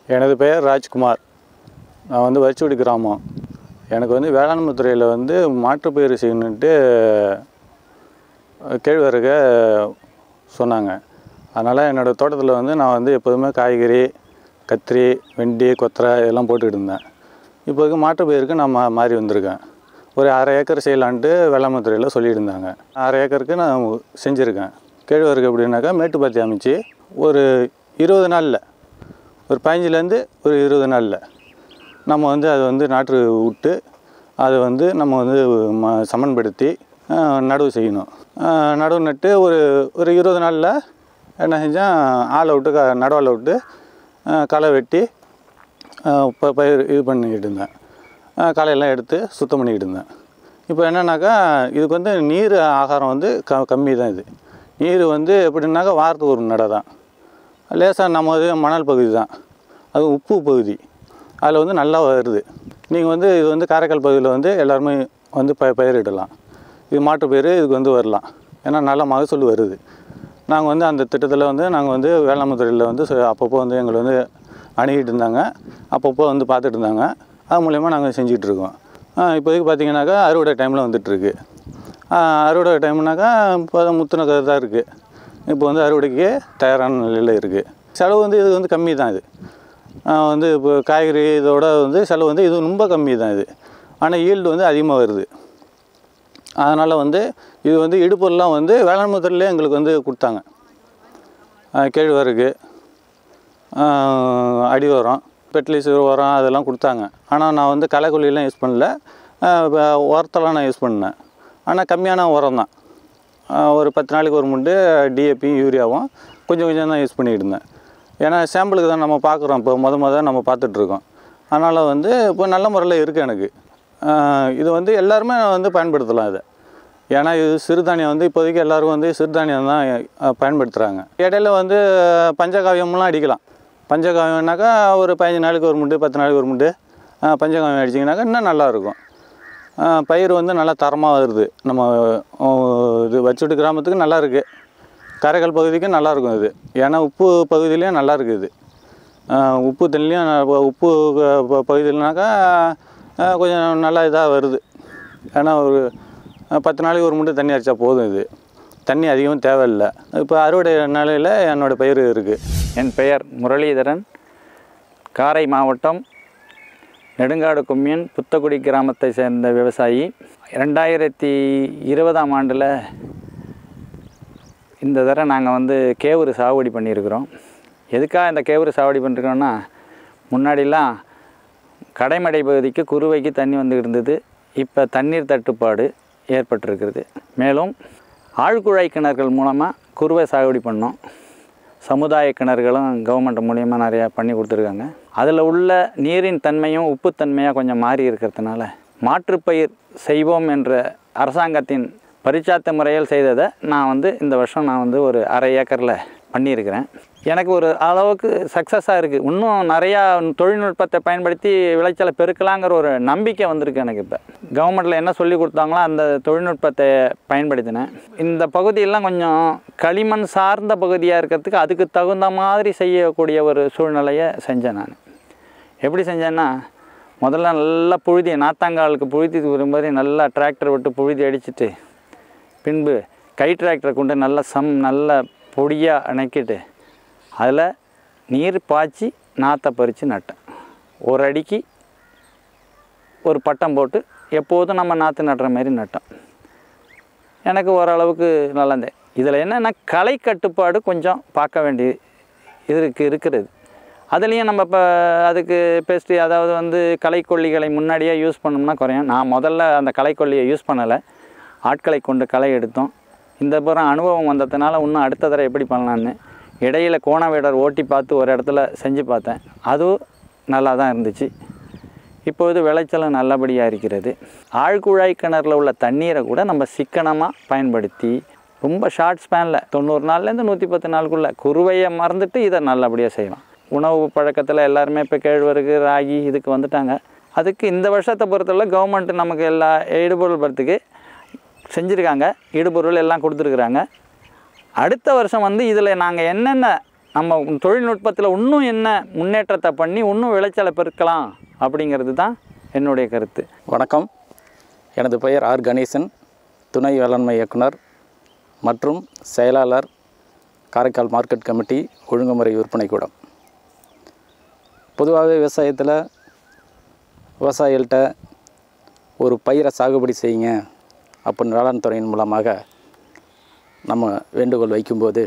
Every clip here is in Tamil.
எனது பெயர் ராஜ்குமார் நான் வந்து வரிச்சுவடி கிராமம் எனக்கு வந்து வேளாண்மை துறையில் வந்து மாற்றுப்பயிர் செய்யணுன்ட்டு கேழ்வரக சொன்னாங்க அதனால் என்னோடய தோட்டத்தில் வந்து நான் வந்து எப்போதுமே காய்கறி கத்திரி வெண்டி கொத்தரை இதெல்லாம் போட்டுக்கிட்டு இருந்தேன் இப்போதைக்கு மாற்றுப்பயிருக்கு நான் மா மாறி வந்திருக்கேன் ஒரு அரை ஏக்கர் செய்யலான்ட்டு வேளாண்மை துறையில் சொல்லிட்டு இருந்தாங்க அரை ஏக்கருக்கு நான் செஞ்சுருக்கேன் கேழ்வரகு எப்படின்னாக்கா மேட்டுப்பாத்தி அமைச்சு ஒரு இருபது நாளில் ஒரு பதினஞ்சுலேருந்து ஒரு இருபது நாளில் நம்ம வந்து அதை வந்து நாற்று விட்டு அதை வந்து நம்ம வந்து ம சமன்படுத்தி ஆஹ், நடவு செய்யணும் ஆஹ், நடவு நட்டு ஒரு ஒரு இருபது நாளில் என்ன செஞ்சேன் ஆளை விட்டு க நடவாளை விட்டு ஆஹ், களை வெட்டி ஆஹ், ப பயிர் இது பண்ணிக்கிட்டு இருந்தேன் ஆஹ், களையெல்லாம் எடுத்து சுத்தம் பண்ணிக்கிட்டு இருந்தேன் இப்போ என்னன்னாக்கா இதுக்கு வந்து நீர் ஆகாரம் வந்து க கம்மி தான் இது நீர் வந்து எப்படின்னாக்கா வாரத்துக்கு ஒரு நடை தான் லேசாக நம்ம இது மணல் பகுதி தான் அது உப்பு பகுதி அதில் வந்து நல்லா வருது நீங்கள் வந்து இது வந்து காரைக்கால் பகுதியில் வந்து எல்லாருமே வந்து ப பயிரிடலாம் இது மாட்டு பயிர் இதுக்கு வந்து வரலாம் ஏன்னா நல்ல மகசூல் வருது நாங்கள் வந்து அந்த திட்டத்தில் வந்து நாங்கள் வந்து வேளாண்மை துறையில் வந்து ச- அப்பப்போ வந்து எங்களை வந்து அணுகிட்டு இருந்தாங்க அப்பப்போ வந்து பார்த்துட்டு இருந்தாங்க அது மூலயமா நாங்கள் செஞ்சுட்டு இருக்கோம் ஆ, இப்போதைக்கு பார்த்தீங்கன்னாக்கா அறுவடை டைமில் வந்துட்டுருக்கு அறுவடை டைம்னாக்கா இப்போ தான் முத்தின கதை தான் இருக்குது இப்போ வந்து அறுவடைக்கு தயாரான நிலையில் இருக்குது செலவு வந்து இது வந்து கம்மி தான் இது ஆஹ் வந்து இப்போ காய்கறி இதோட வந்து செலவு வந்து இது ரொம்ப கம்மி தான் இது ஆனால் ஈல்டு வந்து அதிகமாக வருது அதனால் வந்து இது வந்து இடுப்பொருள்லாம் வந்து வேளாண்மை துறையிலே எங்களுக்கு வந்து கொடுத்தாங்க ஆஹ் கேழ்வரகு ஆஹ் அடி உரம் பெட்லிஸ் உரம் அதெல்லாம் கொடுத்தாங்க ஆனால் நான் வந்து களைக்கொல்லிலாம் யூஸ் பண்ணல ஆஹ் வ- உரத்தெல்லாம் நான் யூஸ் பண்ணேன் ஆனால் கம்மியான உரம் தான் ஆஹ் ஒரு பத்து நாளைக்கு ஒரு முண்டு டிஏபி யூரியாவும் கொஞ்சம் கொஞ்சம் தான் யூஸ் பண்ணிக்கிட்டு இருந்தேன் ஏன்னா சாம்பிளுக்கு தான் நம்ம பார்க்குறோம் இப்போ முத முத நம்ம பார்த்துட்ருக்கோம் அதனால் வந்து இப்போ நல்ல முறையில் இருக்குது எனக்கு ஆஹ் இது வந்து எல்லாருமே வந்து பயன்படுத்தலாம் இதை ஏன்னா இது சிறுதானியம் வந்து இப்போதைக்கு எல்லாரும் வந்து சிறுதானியம் தான் பயன்படுத்துகிறாங்க இடையில வந்து பஞ்சகாவியம்லாம் அடிக்கலாம் பஞ்சகாவியம்னாக்கா ஒரு பதினஞ்சு நாளைக்கு ஒரு முண்டு பத்து நாளைக்கு ஒரு முண்டு ஆஹ் பஞ்சகாவியம் அடிச்சிங்கனாக்கா இன்னும் நல்லாயிருக்கும் ஆஹ் பயிர் வந்து நல்லா தரமாக வருது நம்ம ஆஹ் இது வச்சுட்டு கிராமத்துக்கு நல்லா இருக்குது காரைக்கால் பகுதிக்கு நல்லா இருக்கும் இது ஏன்னா உப்பு பகுதியிலையும் நல்லா இருக்குது இது ஆஹ் உப்பு தண்ணிலையும் ந- உப்பு ப- ப- பகுதியிலனாக்கா ஆஹ் கொஞ்சம் நல்லா இதாக வருது ஏன்னா ஒரு ஆஹ் பத்து நாளைக்கு ஒரு முட்டை தண்ணி அடித்தா போதும் இது தண்ணி அதிகமாக தேவையில்லை இப்போ அறுவடை நிலையில் என்னோடய பயிர் இருக்குது என் பெயர் முரளிதரன் காரை மாவட்டம் நெடுங்காடு கொம்யூன் புத்தக்குடி கிராமத்தை சேர்ந்த விவசாயி ரெண்டாயிரத்தி இருபதாம் ஆண்டில் இந்த தடவை நாங்கள் வந்து கேவுரு சாகுபடி பண்ணியிருக்கிறோம் எதுக்காக இந்த கேவுரு சாகுபடி பண்ணிருக்கோம்னா முன்னாடிலாம் கடைமடை பகுதிக்கு குறுவைக்கு தண்ணி வந்துக்கிட்டு இருந்தது இப்போ தண்ணீர் தட்டுப்பாடு ஏற்பட்டிருக்கிறது மேலும் ஆழ்குழாய் கிணறுகள் மூலமாக குறுவை சாகுபடி பண்ணோம் சமுதாய கிணறுகளும் கவர்மெண்ட் மூலியமாக நிறையா பண்ணி கொடுத்துருக்காங்க அதில் உள்ள நீரின் தன்மையும் உப்புத்தன்மையாக கொஞ்சம் மாறி இருக்கிறதுனால மாற்றுப்பயிர் செய்வோம் என்ற அரசாங்கத்தின் பரிச்சாத்த முறையில் செய்ததை நான் வந்து இந்த வருஷம் நான் வந்து ஒரு அரை ஏக்கரில் பண்ணியிருக்கிறேன் எனக்கு ஒரு அளவுக்கு சக்ஸஸாக இருக்குது இன்னும் நிறையா தொழில்நுட்பத்தை பயன்படுத்தி விளைச்சலை பெருக்கலாங்கிற ஒரு நம்பிக்கை வந்திருக்கு எனக்கு இப்போ கவர்மெண்ட்டில் என்ன சொல்லி கொடுத்தாங்களோ அந்த தொழில்நுட்பத்தை பயன்படுத்தினேன் இந்த பகுதியெல்லாம் கொஞ்சம் களிமண் சார்ந்த பகுதியாக இருக்கிறதுக்கு அதுக்கு தகுந்த மாதிரி செய்யக்கூடிய ஒரு சூழ்நிலையை செஞ்சேன் நான் எப்படி செஞ்சேன்னா முதல்ல நல்லா புழுதி நாத்தாங்காலுக்கு புழுதி வரும் மாதிரி நல்லா டிராக்டர் விட்டு புழுதி அடிச்சிட்டு பின்பு கை டிராக்டரை கொண்டு நல்லா சம் நல்ல பொடியாக அணைக்கிட்டு அதில் நீர் பாய்ச்சி நாற்றை பறித்து நட்டேன் ஒரு அடிக்கு ஒரு பட்டம் போட்டு எப்போதும் நம்ம நாற்று நடுற மாதிரி நட்டோம் எனக்கு ஓரளவுக்கு நல்லாந்தேன் இதில் என்னென்னா களை கட்டுப்பாடு கொஞ்சம் பார்க்க வேண்டிய இருக்கு இருக்கிறது அதுலேயும் நம்ம இப்போ அதுக்கு பெஸ்ட்டு அதாவது வந்து களைக்கொல்லிகளை முன்னாடியே யூஸ் பண்ணோம்னா குறையும் நான் முதல்ல அந்த களைக்கொல்லியை யூஸ் பண்ணலை ஆட்களை கொண்டு களை எடுத்தோம் இந்த புறம் அனுபவம் வந்ததுனால இன்னும் அடுத்த தடவை எப்படி பண்ணலான்னு இடையில கோணவேடர் ஓட்டி பார்த்து ஒரு இடத்துல செஞ்சு பார்த்தேன் அதுவும் நல்லா தான் இருந்துச்சு இப்பொழுது விளைச்சலும் நல்லபடியாக இருக்கிறது ஆழ்குழாய் கிணறுல உள்ள தண்ணீரை கூட நம்ம சிக்கனமாக பயன்படுத்தி ரொம்ப ஷார்ட் ஸ்பேனில் தொண்ணூறு நாள்லேருந்து நூற்றி பத்து நாளுக்குள்ளே குருவையை மறந்துட்டு இதை நல்லபடியாக செய்யலாம் உணவு பழக்கத்தில் எல்லாருமே இப்போ கேழ்வரகு ராகி இதுக்கு வந்துட்டாங்க அதுக்கு இந்த வருஷத்தை பொறுத்தவரை கவர்மெண்ட் நமக்கு எல்லா ஈடுபொருள் படுறதுக்கு செஞ்சுருக்காங்க ஈடுபொருள் எல்லாம் கொடுத்துருக்குறாங்க அடுத்த வருஷம் வந்து இதில் நாங்கள் என்னென்ன நம்ம தொழில்நுட்பத்தில் இன்னும் என்ன முன்னேற்றத்தை பண்ணி இன்னும் விளைச்சலை பெருக்கலாம் அப்படிங்கிறது தான் என்னுடைய கருத்து வணக்கம் எனது பெயர் ஆர் கணேசன் துணை வேளாண்மை இயக்குனர் மற்றும் செயலாளர் காரைக்கால் மார்க்கெட் கமிட்டி ஒழுங்குமுறை விற்பனை கூடம் பொதுவாகவே விவசாயத்தில் விவசாயிகள்கிட்ட ஒரு பயிரை சாகுபடி செய்யுங்க அப்படின்னு வேளாண் துறையின் மூலமாக நம்ம வேண்டுகோள் வைக்கும்போது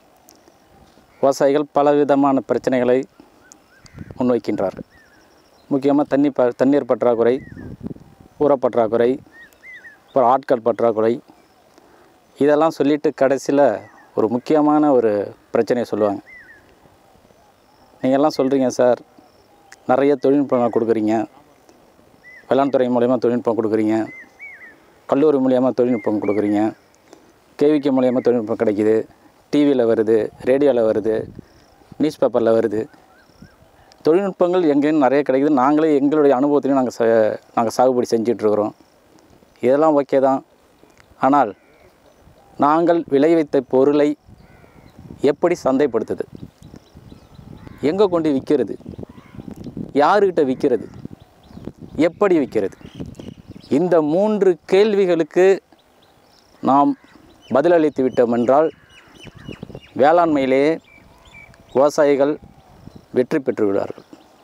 விவசாயிகள் பலவிதமான பிரச்சனைகளை முன்வைக்கின்றார்கள் முக்கியமாக தண்ணி ப தண்ணீர் பற்றாக்குறை உரப்பற்றாக்குறை அப்புறம் ஆட்கள் பற்றாக்குறை இதெல்லாம் சொல்லிட்டு கடைசியில் ஒரு முக்கியமான ஒரு பிரச்சனையை சொல்லுவாங்க நீங்கள்லாம் சொல்கிறீங்க சார் நிறைய தொழில்நுட்பம் கொடுக்குறீங்க வேளாண் துறை மூலயமா தொழில்நுட்பம் கொடுக்குறீங்க கல்லூரி மூலியமாக தொழில்நுட்பம் கொடுக்குறீங்க கேவிகே மூலியமாக தொழில்நுட்பம் கிடைக்குது டிவியில் வருது ரேடியோவில் வருது நியூஸ் பேப்பரில் வருது தொழில்நுட்பங்கள் எங்கேன்னு நிறைய கிடைக்குது நாங்களே எங்களுடைய அனுபவத்திலையும் நாங்கள் ச நாங்கள் சாகுபடி செஞ்சிட்ருக்குறோம் இதெல்லாம் ஓகே தான் ஆனால் நாங்கள் விளைவித்த பொருளை எப்படி சந்தைப்படுத்துது எங்கே கொண்டு விற்கிறது யாருக்கிட்ட விற்கிறது எப்படி விற்கிறது இந்த மூன்று கேள்விகளுக்கு நாம் பதிலளித்து விட்டோம் என்றால் வேளாண்மையிலேயே விவசாயிகள் வெற்றி பெற்று விடுவார்கள்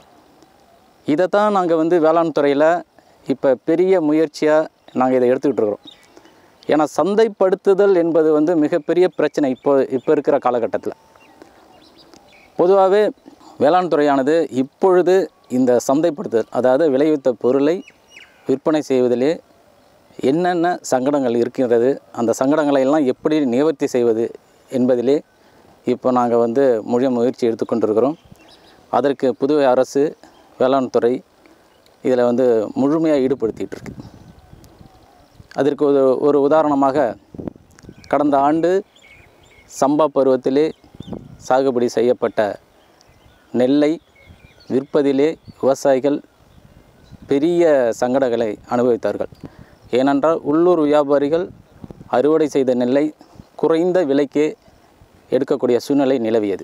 இதை தான் நாங்கள் வந்து வேளாண் துறையில் இப்போ பெரிய முயற்சியாக நாங்கள் இதை எடுத்துக்கிட்டு இருக்கிறோம் ஏன்னா சந்தைப்படுத்துதல் என்பது வந்து மிகப்பெரிய பிரச்சனை இப்போ இப்போ இருக்கிற காலகட்டத்தில் பொதுவாகவே வேளாண் துறையானது இப்பொழுது இந்த சந்தைப்படுத்துதல் அதாவது விளைவித்த பொருளை விற்பனை செய்வதிலே என்னென்ன சங்கடங்கள் இருக்கின்றது அந்த சங்கடங்களை எல்லாம் எப்படி நிவர்த்தி செய்வது என்பதிலே இப்போ நாங்கள் வந்து முழு முயற்சி எடுத்துக்கொண்டிருக்கிறோம் அதற்கு புதுவை அரசு வேளாண் துறை இதில் வந்து முழுமையாக ஈடுபடுத்திகிட்டு இருக்கு அதற்கு ஒரு ஒரு உதாரணமாக கடந்த ஆண்டு சம்பா பருவத்திலே சாகுபடி செய்யப்பட்ட நெல்லை விற்பதிலே விவசாயிகள் பெரிய சங்கடங்களை அனுபவித்தார்கள் ஏனென்றால் உள்ளூர் வியாபாரிகள் அறுவடை செய்த நெல்லை குறைந்த விலைக்கே எடுக்கக்கூடிய சூழ்நிலை நிலவியது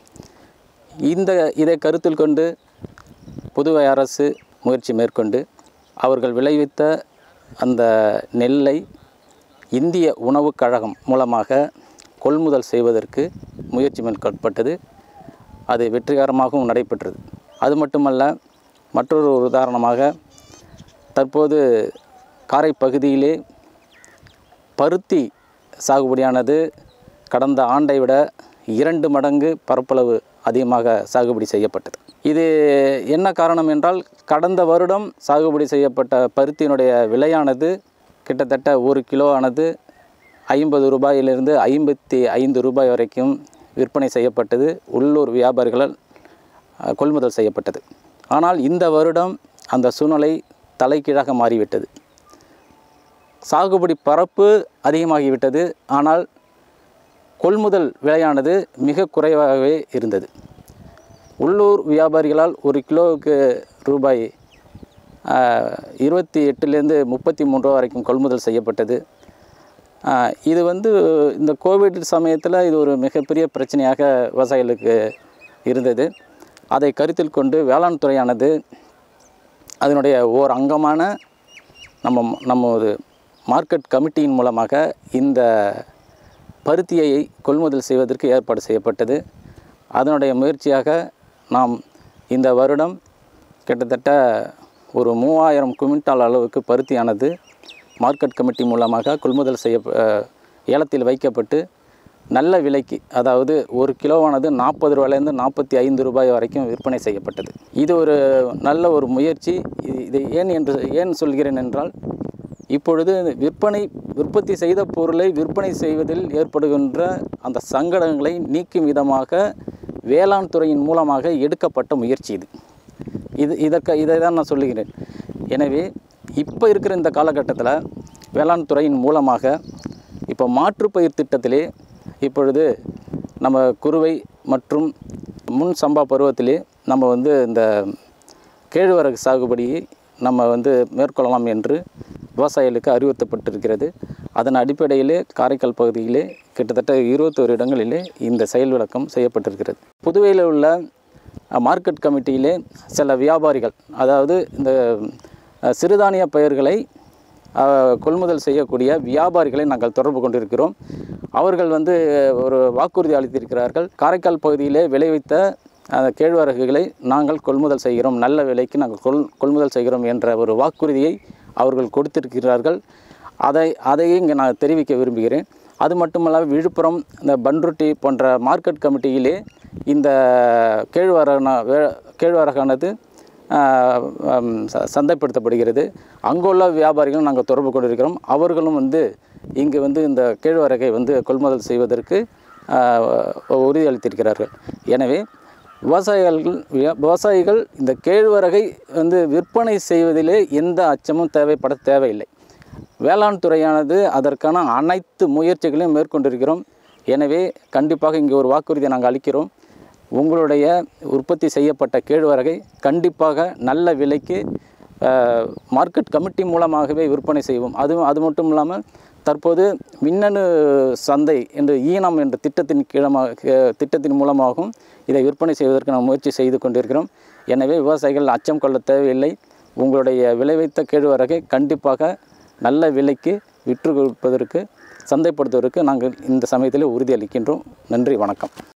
இந்த இதை கருத்தில் கொண்டு புதுவை அரசு முயற்சி மேற்கொண்டு அவர்கள் விளைவித்த அந்த நெல்லை இந்திய உணவுக் கழகம் மூலமாக கொள்முதல் செய்வதற்கு முயற்சி மேற்கொள்ளப்பட்டது அது வெற்றிகரமாகவும் நடைபெற்றது அது மட்டுமல்ல மற்றொரு உதாரணமாக தற்போது காரை பகுதியிலே பருத்தி சாகுபடியானது கடந்த ஆண்டை விட இரண்டு மடங்கு பரப்பளவு அதிகமாக சாகுபடி செய்யப்பட்டது இது என்ன காரணம் என்றால் கடந்த வருடம் சாகுபடி செய்யப்பட்ட பருத்தியினுடைய விலையானது கிட்டத்தட்ட ஒரு கிலோ ஆனது ஐம்பது ரூபாயிலிருந்து ஐம்பத்தி ஐந்து ரூபாய் வரைக்கும் விற்பனை செய்யப்பட்டது உள்ளூர் வியாபாரிகளால் அஹ், கொள்முதல் செய்யப்பட்டது ஆனால் இந்த வருடம் அந்த சூழ்நிலை தலைகீழாக மாறிவிட்டது சாகுபடி பரப்பு அதிகமாகிவிட்டது ஆனால் கொள்முதல் விலையானது மிக குறைவாகவே இருந்தது உள்ளூர் வியாபாரிகளால் ஒரு கிலோவுக்கு ரூபாய் ஆஹ், இருபத்தி எட்டுலேருந்து முப்பத்தி மூன்று ரூபா வரைக்கும் கொள்முதல் செய்யப்பட்டது ஆஹ், இது வந்து இந்த கோவிட் சமயத்தில் இது ஒரு மிகப்பெரிய பிரச்சனையாக விவசாயிகளுக்கு இருந்தது அதை கருத்தில் கொண்டு வேளாண் துறையானது அதனுடைய ஓர் அங்கமான நம்ம நம்ம ஒரு மார்க்கெட் கமிட்டியின் மூலமாக இந்த பருத்தியை கொள்முதல் செய்வதற்கு ஏற்பாடு செய்யப்பட்டது அதனுடைய முயற்சியாக நாம் இந்த வருடம் கிட்டத்தட்ட ஒரு மூவாயிரம் குவிண்டால் அளவுக்கு பருத்தியானது மார்க்கெட் கமிட்டி மூலமாக கொள்முதல் செய்ய அஹ், ஏலத்தில் வைக்கப்பட்டு நல்ல விலைக்கு அதாவது ஒரு கிலோவானது நாற்பது ரூபாயிலேருந்து நாற்பத்தி ஐந்து ரூபாய் வரைக்கும் விற்பனை செய்யப்பட்டது இது ஒரு நல்ல ஒரு முயற்சி இது இதை ஏன் என்று ஏன் சொல்கிறேன் என்றால் இப்பொழுது விற்பனை உற்பத்தி செய்த பொருளை விற்பனை செய்வதில் ஏற்படுகின்ற அந்த சங்கடங்களை நீக்கும் விதமாக வேளாண் துறையின் மூலமாக எடுக்கப்பட்ட முயற்சி இது இது இதற்கு இதை தான் நான் சொல்லுகிறேன் எனவே இப்போ இருக்கிற இந்த காலகட்டத்தில் வேளாண் துறையின் மூலமாக இப்போ மாற்றுப்பயிர் திட்டத்திலே இப்பொழுது நம்ம குறுவை மற்றும் முன் சம்பா பருவத்திலே நம்ம வந்து இந்த கேழ்வரகு சாகுபடியை நம்ம வந்து மேற்கொள்ளலாம் என்று விவசாயிகளுக்கு அறிவுறுத்தப்பட்டிருக்கிறது அதன் அடிப்படையிலே காரைக்கால் பகுதியிலே கிட்டத்தட்ட இருபத்தோரு இடங்களிலே இந்த செயல் விளக்கம் செய்யப்பட்டிருக்கிறது புதுவையில் உள்ள அஹ், மார்க்கெட் கமிட்டியிலே சில வியாபாரிகள் அதாவது இந்த அஹ், சிறுதானிய பயிர்களை அஹ், கொள்முதல் செய்யக்கூடிய வியாபாரிகளை நாங்கள் தொடர்பு கொண்டிருக்கிறோம் அவர்கள் வந்து ஒரு வாக்குறுதி அளித்திருக்கிறார்கள் காரைக்கால் பகுதியிலே விளைவித்த அந்த கேழ்வரகுகளை நாங்கள் கொள்முதல் செய்கிறோம் நல்ல விலைக்கு நாங்கள் கொள் கொள்முதல் செய்கிறோம் என்ற ஒரு வாக்குறுதியை அவர்கள் கொடுத்திருக்கிறார்கள் அதை அதையே இங்கே நான் தெரிவிக்க விரும்புகிறேன் அது மட்டுமல்லாமல் விழுப்புரம் இந்த பன்ருட்டி போன்ற மார்க்கெட் கமிட்டியிலே இந்த கேழ்வரகன வே- கேழ்வரகானது ஆஹ், ஹம், ச- சந்தைப்படுத்தப்படுகிறது அங்குள்ள வியாபாரிகளும் நாங்கள் தொடர்பு கொண்டிருக்கிறோம் அவர்களும் வந்து இங்கு வந்து இந்த கேழ்வரகை வந்து கொள்முதல் செய்வதற்கு ஆஹ், உறுதியளித்திருக்கிறார்கள் எனவே விவசாயிகள் வியா- விவசாயிகள் இந்த கேழ்வரகை வந்து விற்பனை செய்வதிலே எந்த அச்சமும் தேவைப்பட தேவையில்லை வேளாண் துறையானது அதற்கான அனைத்து முயற்சிகளையும் மேற்கொண்டிருக்கிறோம் எனவே கண்டிப்பாக இங்கே ஒரு வாக்குறுதியை நாங்கள் அளிக்கிறோம் உங்களுடைய உற்பத்தி செய்யப்பட்ட கேழ்வரகை கண்டிப்பாக நல்ல விலைக்கு அஹ், மார்க்கெட் கமிட்டி மூலமாகவே விற்பனை செய்வோம் அதுவும் அது மட்டும் இல்லாமல் தற்போது மின்னணு சந்தை என்ற ஈனம் என்ற திட்டத்தின் கீழமாக திட்டத்தின் மூலமாகவும் இதை விற்பனை செய்வதற்கு நாம் முயற்சி செய்து கொண்டிருக்கிறோம் எனவே விவசாயிகள் அச்சம் கொள்ள தேவையில்லை உங்களுடைய விளைவித்த கேழ்வரகை கண்டிப்பாக நல்ல விலைக்கு விற்று கொடுப்பதற்கு சந்தைப்படுத்துவதற்கு நாங்கள் இந்த சமயத்தில் உறுதியளிக்கின்றோம் நன்றி வணக்கம்